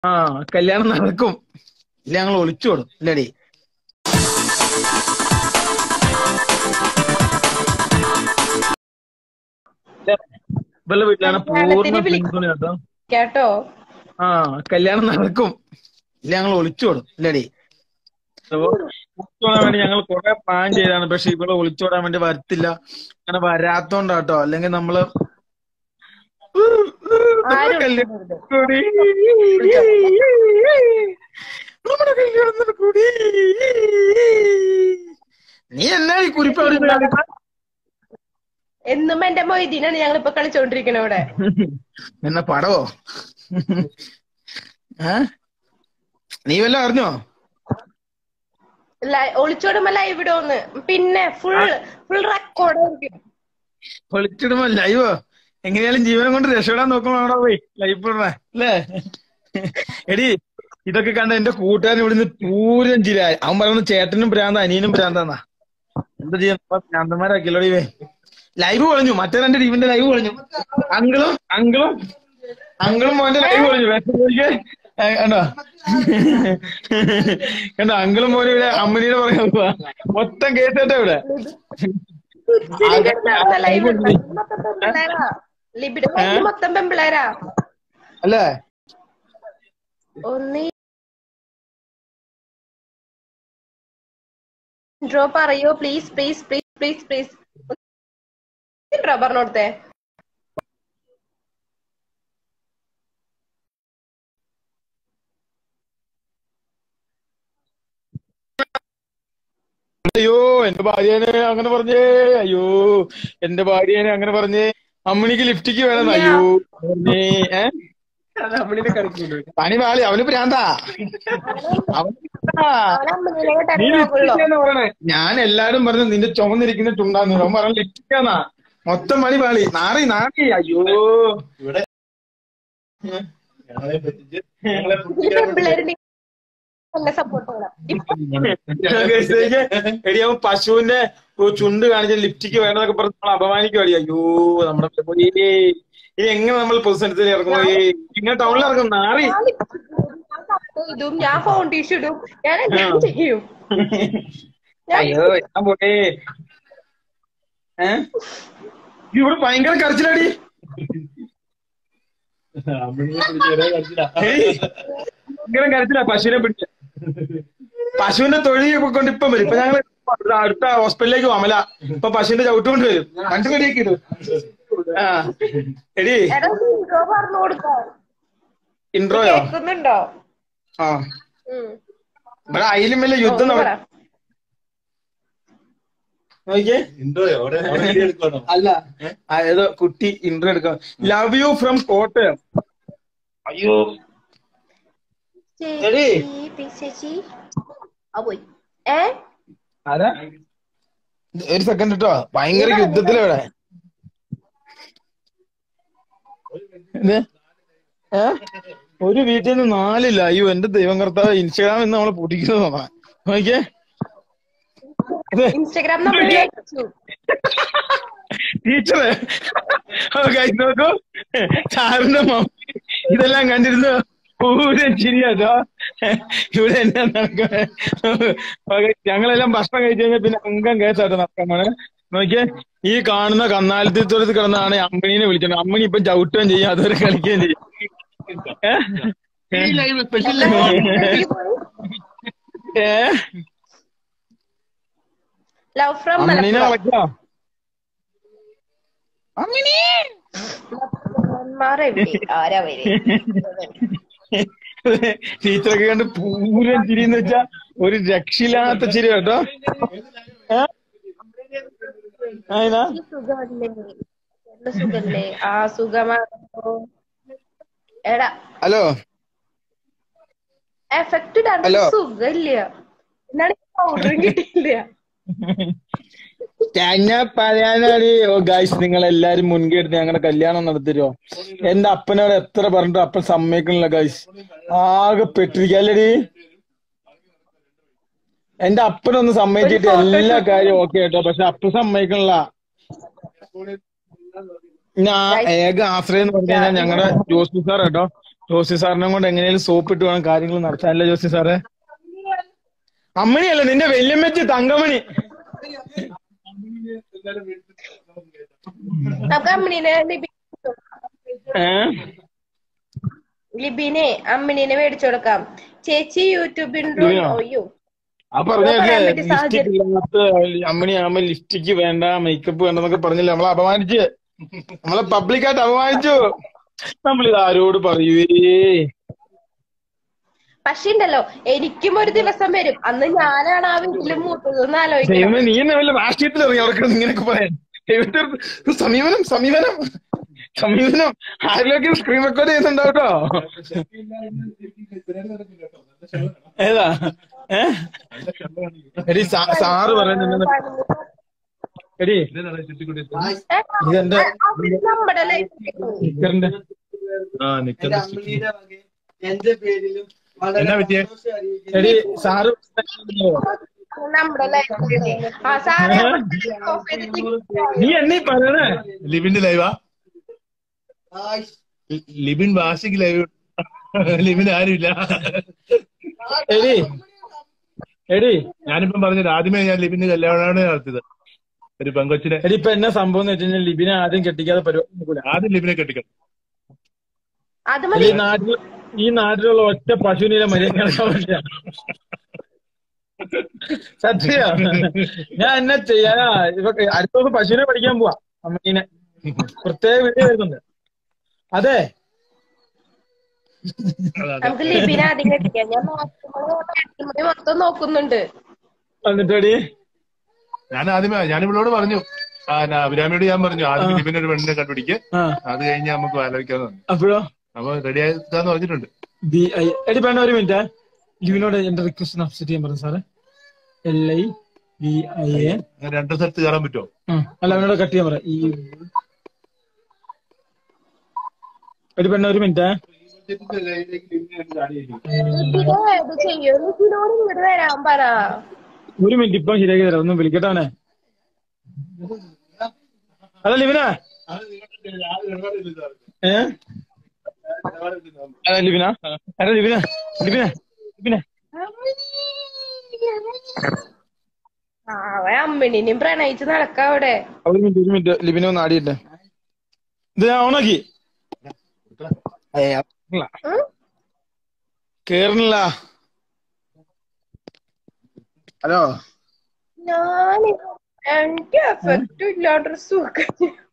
ആ കല്യാണം നടക്കും ഇല്ല ഞങ്ങൾ ഒളിച്ചോടും ഇല്ലടി ഇവളുടെ വീട്ടിലാണ് പൂർണ്ണ കല്യാണത്തിന് വിളി- പിന്തുണ കേട്ടോ കേട്ടോ ആ കല്യാണം നടക്കും ഇല്ല ഞങ്ങൾ ഒളിച്ചോടും ഇല്ലടി അപ്പൊ ഒളിച്ചോടാൻ വേണ്ടി ഞങ്ങൾ കുറെ പ്ലാൻ ചെയ്താണ് പക്ഷെ ഇവിടെ ഒളിച്ചോടാൻ വേണ്ടി വരത്തില്ല അങ്ങനെ വരാത്തോണ്ടാട്ടോ അല്ലെങ്കിൽ നമ്മള് ആരും കല്യാണം കൂടി നമ്മുടെ കല്യാണം കൂടി നീ എന്നാ ഈ കുരിപ്പ് എന്നും എന്റെ മൊയ്തീനാണ് ഞങ്ങൾ ഇപ്പൊ കളിച്ചോണ്ടിരിക്കണ ഇവിടെ എന്നാ പടവോ ഏ നീ വല്ല അറിഞ്ഞോ ലൈ- ഒളിച്ചോടുമ്പോ ലൈവ് ഇടുമെന്ന് പിന്നെ ഫുൾ ഫുൾ റെക്കോർഡായിരിക്കും പൊളിച്ചിടുമ്പോ ലൈവോ എങ്ങനെയാലും ജീവനം കൊണ്ട് രക്ഷപ്പെടാൻ നോക്കുമ്പോ അവിടെ പോയി ലൈവ് ഇടണേ അല്ലേ എടി ഇതൊക്കെ കണ്ട എന്റെ കൂട്ടുകാരൻ ഇവിടുന്ന് പൂരം ചില അവൻ പറയുന്നത് ചേട്ടനും ഭ്രാന്ത അനിയനും ഭ്രാന്താന്നാ എന്താ ചെയ്യാൻ ഭ്രാന്തന്മാരാക്കിയല്ലോ ഇവേ ലൈവ് പൊളിഞ്ഞു മറ്റേ രണ്ട് ടീമിന്റെ ലൈവ് പൊളിഞ്ഞു അങ്കിളും അങ്കിളും അങ്കിളും മോന്റെ ലൈവ് പൊളിഞ്ഞു വേറെ കണ്ടോ കണ്ടോ അങ്കിളും മോനും ഇവിടെ അമ്മനിയുടെ പറയാൻ പോവാ മൊത്തം കേട്ടോ ഇവിടെ നടന്ന ലൈവ് മൊത്തം പെമ്പിള്ളേരാ ലിബിഡ് മൊത്തം പെമ്പിള്ളേരാ അല്ലേ ഒന്ന് ഇൻട്രോ പറയോ please please please please please intro പറഞ്ഞോടുത്തെ അയ്യോ എന്റെ ഭാര്യനെ അങ്ങനെ പറഞ്ഞേ അയ്യോ എന്റെ ഭാര്യനെ അങ്ങനെ പറഞ്ഞേ അമ്മണിക്ക് ലിഫ്റ്റിക്ക് വേണം അയ്യോ പറഞ്ഞേ ഏ പണി പാളി അവന് ഭ്രാന്താ അവന് ഭ്രാന്താ. നീ ലിപ്സ്റ്റിക്കാന്നാ പറയണേ ഞാൻ എല്ലാരും പറഞ്ഞു നിന്റെ ചുമന്നിരിക്കുന്ന ചുണ്ടാന്ന് അവൻ പറഞ്ഞ ലിപ്സ്റ്റിക്കാന്നാ മൊത്തം പണി പാളി നാറി നാറി അയ്യോ പെമ്പിള്ളേരുണ്ട് നല്ല സപ്പോർട്ട് എടി അവൻ പശുവിന്റെ ഒരു ചുണ്ട് കാണിച്ച ലിപ്സ്റ്റിക്ക് വേണമെന്നൊക്കെ പറഞ്ഞ് നമ്മൾ അപമാനിക്കുവാടി അയ്യോ നമ്മുടെ പോയി ഇനി എങ്ങനെ നമ്മൾ പൊതുസ്ഥലത്തിൽ ഇറങ്ങുമോ ഇങ്ങനെ ടൗണിൽ ഇറങ്ങും നാറി ഇടും ഞാൻ ഫൗണ്ടേഷൻ ഇടും ഞാൻ എല്ലാം ചെയ്യും അയ്യോ ഞാൻ പോട്ടെ ഏ ഇവിടെ ഭയങ്കര കരച്ചിലാടി ഏയ്, ഭയങ്കര കരച്ചിലാ പശുവിനെ പിടിച്ച പശുവിന്റെ തൊഴി കൊണ്ട് ഇപ്പം വരും ഇപ്പൊ ഞങ്ങൾ അടുത്ത ഹോസ്പിറ്റലിലേക്ക് അമല ഇപ്പൊ പശുവിന്റെ ചവിട്ട് കൊണ്ട് വരും രണ്ട് കടിയൊക്കെ ഇടും ആ എടി എടാ ഇൻട്രോ പറഞ്ഞു കൊടുക്കാം ഇൻട്രോയോ കേൾക്കുന്നുണ്ടോ ആ ഉം. ഇവിടെ അയിലും വലിയ യുദ്ധം ഒന്ന് നട- പറ. നോക്കിയേ അല്ല ആ, ഏതോ കുട്ടി ഇൻട്രോ എടുക്കാം ലവ് യു ഫ്രം കോട്ടയം അയ്യോ എടി. ചേച്ചി, please ചേച്ചി ആ പോയി ഏ ആരാ ഒരു സെക്കൻഡ് കേട്ടോ ഭയങ്കര യുദ്ധത്തിലവിടെ ഇത്? ഏ? ഒരു വീട്ടിൽ നിന്ന് നാലില്ല അയ്യോ എന്റെ ദൈവം കർത്താവ് ഇൻസ്റ്റാഗ്രാമിൽ നിന്ന് നമ്മളെ പൊടിക്കുന്നതാണ് നോക്കിയേ ഇത് ഇൻസ്റ്റാഗ്രാം നമ്മൾ വെച്ചു ടീച്ചറെ guys നോക്കൂ സാറിന്റെ മമ്മി ഇതെല്ലാം കണ്ടിരുന്നു പൂരം ചിരിയാട്ടോ ഇവിടെ എന്നാ നടക്കുന്നത് ഞങ്ങളെല്ലാം ഭക്ഷണം കഴിച്ചു കഴിഞ്ഞാൽ പിന്നെ അംഗം കേസാട്ടോ നടക്കാണ് നോക്കിയേ ഈ കാണുന്ന കന്നാലത്തിത്തോടത്ത് കിടന്നാണ് അമ്മണീനെ വിളിച്ചത് അമ്മണി ഇപ്പൊ ചവിട്ടുകയും ചെയ്യും അതുവരെ കളിക്കുകയും ചെയ്യും ഏ? ഏ ലവ് ഫ്രം അമ്മണീനെ കളക്കാം അമ്മണി ആരാ വരെ ടീച്ചറൊക്കെ കണ്ട് പൂരം ചിരി എന്ന് വെച്ചാ ഒരു രക്ഷയില്ലാത്ത ചിരി കേട്ടോ ഏ? അതിനാ സുഖമല്ലേ നല്ല സുഖല്ലേ ആ സുഖമാണോ എടാ ഹലോ എഫക്റ്റ് ഇടാൻ ഹലോ. സുഖമില്ല എന്നാണ് പൗഡറും കിട്ടിയില്ല ഞാൻ പറയാനാണ് ഓ ഗായ്സ് നിങ്ങൾ എല്ലാരും മുൻകൈ എടുത്ത് ഞങ്ങളുടെ കല്യാണം നടത്തിരോ എന്റെ അപ്പനോട് എത്ര പറഞ്ഞിട്ട് അപ്പൻ സമ്മതിക്കണില്ല ഗായ്സ് ആകെ പെട്ടിരിക്കല്ലടി എന്റെ അപ്പനൊന്ന് സമ്മതിച്ചിട്ട് എല്ലാ കാര്യവും ഓക്കെ കേട്ടോ പക്ഷെ അപ്പൻ സമ്മതിക്കണില്ല ഞാൻ ഏക ആശ്രയം എന്ന് പറഞ്ഞു കഴിഞ്ഞാൽ ഞങ്ങളുടെ ജോസഫ് സാർ കേട്ടോ ജോസി സാറിനെ കൊണ്ട് എങ്ങനെയാലും സോപ്പ് ഇട്ട് വേണം കാര്യങ്ങൾ നടത്താനല്ലേ ജോസി സാറേ അമ്മണിയല്ല നിന്റെ വല്യമ്മച്ച് തങ്കമണി നമുക്ക് അമ്മിണിനെ ലിബി ഏ ലിബിനെ അമ്മിണിനെ മേടിച്ചു കൊടുക്കാം ചേച്ചി യൂട്യൂബിൻ ലിബിനോ? അയ്യോ ആ പറഞ്ഞല്ലേ പറയാൻ പറ്റിയ ലിപ്സ്റ്റിക് ഇല്ലാത്ത അമ്മണി ആകുമ്പോ ലിപ്സ്റ്റിക്ക് വേണ്ട മേക്കപ്പ് വേണ്ടെന്നൊക്കെ പറഞ്ഞില്ലേ നമ്മളെ അപമാനിച്ച് നമ്മളെ പബ്ലിക്കായിട്ട് അപമാനിച്ചു നമ്മളിത് ആരോട് പറയുവേ പക്ഷെ ഉണ്ടല്ലോ എനിക്കും ഒരു ദിവസം വരും അന്ന് ഞാനാണ് ആ വീട്ടിൽ മൂത്തതെന്ന് ആലോചിക്കണം ദൈവമേ നീ എന്നെ വല്ല രാഷ്ട്രീയത്തിൽ ഇറങ്ങി അവിടെ കിടന്ന് ഇങ്ങനെയൊക്കെ പറയാൻ ദൈവത്തെ ഒരു സമീപനം സമീപനം സമീപനം ആരിലൊക്കെ സ്ക്രീൻ റെക്കോർഡ് ചെയ്യുന്നുണ്ടാവും കേട്ടോ ഏതാ ഏ എടി സാ- സാറ് പറയുന്നുണ്ട് എടി ഇതെന്റെ അവര് നമ്മുടെ ലൈഫ് സ്റ്റിക്കറിന്റെ ആ നിക്കുന്ന എന്റെ പേരിലും എന്നാ പറ്റിയേ? എടി സാറ് നമ്മുടെ ലൈഫ് ആ സാറേ ഓഫ് ചെയ്തിട്ട് നീ എന്നീ പറയണേ ലിബിന്റെ ലൈവാ ലിബിൻ വാശിക്ക് ലൈവ് ലിബിൻ ആരുമില്ല എടി എടി ഞാനിപ്പം പറഞ്ഞത് ആദ്യമേ ഞാൻ ലിബിന്റെ കല്യാണമാണ് നടത്തിയത് ഒരു പെങ്കൊച്ചിനെ എടി ഇപ്പൊ എന്നാ സംഭവം എന്ന് വെച്ച് കഴിഞ്ഞാൽ ലിബിനെ ആദ്യം കെട്ടിക്കാതെ പരിപാടി നടക്കൂല. ആദ്യം ലിബിനെ കെട്ടിക്കണം അത് എടി, മതി ഈ നാട്ടിൽ ഈ നാട്ടിലുള്ള ഒറ്റ പശുവിനെ മര്യാദ കിടക്കാൻ പറ്റില്ല സത്യ ഞാൻ എന്നെ ചെയ്യാനാ ഇപ്പൊ അടുത്ത ദിവസം പശുവിനെ പഠിക്കാൻ പോവാ അമ്മീനെ പ്രത്യേക വീട്ടിൽ വരുന്നുണ്ട് അതെ നമുക്ക് ലിബിനെ ആദ്യം കെട്ടിക്കാം ഞാൻ മാക്സിമം മൊത്തം നോക്കുന്നുണ്ട് എന്നിട്ടടി ഞാൻ ആദ്യമേ ഞാൻ ഇവളോട് പറഞ്ഞു ആ, ഞാൻ അഭിരാമിയോട് ഞാൻ പറഞ്ഞു ആദ്യം ലിബിനെ ഒരു പെണ്ണിനെ കണ്ടുപിടിക്ക് ആ അത് കഴിഞ്ഞ് നമുക്ക് ആലോചിക്കാന്ന് പറഞ്ഞു അപ്പോഴോ അപ്പൊ റെഡി ആക്കാന്ന് പറഞ്ഞിട്ടുണ്ട് ബി ഐ എടി വേണ്ട ഒരു മിനിറ്റ് ലിവിനോട് എന്റെ റിക്വസ്റ്റ് അപ്സെറ്റ് ചെയ്യാൻ പറഞ്ഞു സാറേ L I B I A അങ്ങനെ രണ്ട് സ്ഥലത്ത് കയറാൻ പറ്റുമോ അല്ല അവനോട് കട്ട് ചെയ്യാൻ പറ ഈ ഒരു പെണ്ണ ഒരു മിനിറ്റ് ലിബിനെ ഇത് ചെയ്യോ ലിബിനോട് ഇങ്ങോട്ട് വരാൻ പറ ഒരു മിനിറ്റ് ഇപ്പം ശരിയാക്കി തരാം ഒന്നും വിളിക്കട്ടെ അവനെ അല്ല ലിവിന ഏ അല്ല ലിവിന അല്ല ലിവിന ലിവിന ലിവിന ആ, അവൻ അമ്മിണിനെയും പ്രണയിച്ച് നടക്കാം അവിടെ ഒരു മിനിറ്റ് ഒരു മിനിറ്റ് ലിവിനെ ഒന്ന് ആടിയിട്ടെ ഇത് ഞാൻ ഓണാക്കി ഉം? കേറണില്ല ഹലോ ഞാൻ എനിക്ക് എഫക്റ്റും ഇല്ലാണ്ടൊരു സുഖം